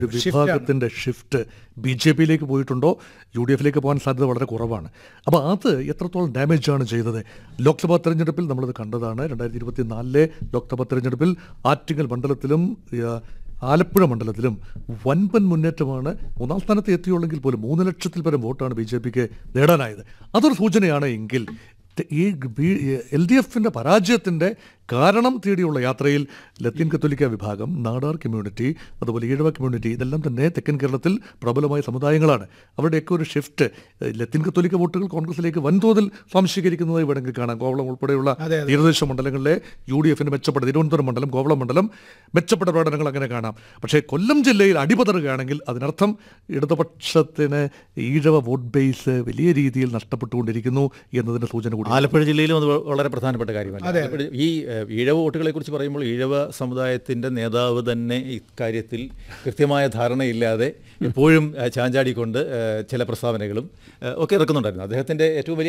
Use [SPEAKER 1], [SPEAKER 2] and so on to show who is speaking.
[SPEAKER 1] ഒരു വിഭാഗത്തിന്റെ shift B J പിയിലേക്ക് പോയിട്ടുണ്ടോ യു ഡി എഫിലേക്ക് പോകാൻ സാധ്യത വളരെ കുറവാണ് അപ്പോൾ അത് എത്രത്തോളം ഡാമേജ് ആണ് ചെയ്തത് ലോക്സഭാ തെരഞ്ഞെടുപ്പിൽ നമ്മളത് കണ്ടതാണ് രണ്ടായിരത്തി ഇരുപത്തി നാലിലെ ലോക്സഭാ തെരഞ്ഞെടുപ്പിൽ ആറ്റിങ്ങൽ മണ്ഡലത്തിലും ആ, ആലപ്പുഴ മണ്ഡലത്തിലും വൻപൻ മുന്നേറ്റമാണ് മൂന്നാം സ്ഥാനത്ത് എത്തിയുള്ളെങ്കിൽ പോലും മൂന്ന് ലക്ഷത്തിൽ പരം വോട്ടാണ് ബി ജെ പിക്ക് നേടാനായത് അതൊരു സൂചനയാണ് എങ്കിൽ ത- ഈ എൽ ഡി എഫിൻ്റെ പരാജയത്തിൻ്റെ കാരണം തേടിയുള്ള യാത്രയിൽ ലത്തീൻ കത്തോലിക്ക വിഭാഗം നാടാർ കമ്മ്യൂണിറ്റി അതുപോലെ ഈഴവ കമ്മ്യൂണിറ്റി ഇതെല്ലാം തന്നെ തെക്കൻ കേരളത്തിൽ പ്രബലമായ സമുദായങ്ങളാണ് അവരുടെയൊക്കെ ഒരു ഷിഫ്റ്റ് ഏഹ്, ലത്തീൻ കത്തോലിക്ക വോട്ടുകൾ കോൺഗ്രസിലേക്ക് വൻതോതിൽ സ്വാംശീകരിക്കുന്നതായി വേണമെങ്കിൽ കാണാം കോവളം ഉൾപ്പെടെയുള്ള തീരദേശ മണ്ഡലങ്ങളിലെ യു ഡി എഫിന് മെച്ചപ്പെട്ട തിരുവനന്തപുരം മണ്ഡലം കോവളം മണ്ഡലം മെച്ചപ്പെട്ട പ്രകടനങ്ങൾ അങ്ങനെ കാണാം പക്ഷേ കൊല്ലം ജില്ലയിൽ അടിപതറുകയാണെങ്കിൽ അതിനർത്ഥം ഇടതുപക്ഷത്തിന് ഈഴവ വോട്ട് ബേസ് വലിയ രീതിയിൽ നഷ്ടപ്പെട്ടുകൊണ്ടിരിക്കുന്നു എന്നതിൻ്റെ സൂചന കൂടി
[SPEAKER 2] ആലപ്പുഴ ജില്ലയിലും അത് വളരെ പ്രധാനപ്പെട്ട കാര്യമല്ല ആലപ്പുഴ ഈ ഏഹ്, ഈഴവ വോട്ടുകളെ കുറിച്ച് പറയുമ്പോൾ ഈഴവ സമുദായത്തിൻ്റെ നേതാവ് തന്നെ ഇക്കാര്യത്തിൽ കൃത്യമായ ധാരണയില്ലാതെ എപ്പോഴും ഏഹ്, ചാഞ്ചാടിക്കൊണ്ട് ഏഹ്, ചില പ്രസ്താവനകളും ഏഹ്, ഒക്കെ ഇറക്കുന്നുണ്ടായിരുന്നു അദ്ദേഹത്തിൻ്റെ ഏറ്റവും വലിയ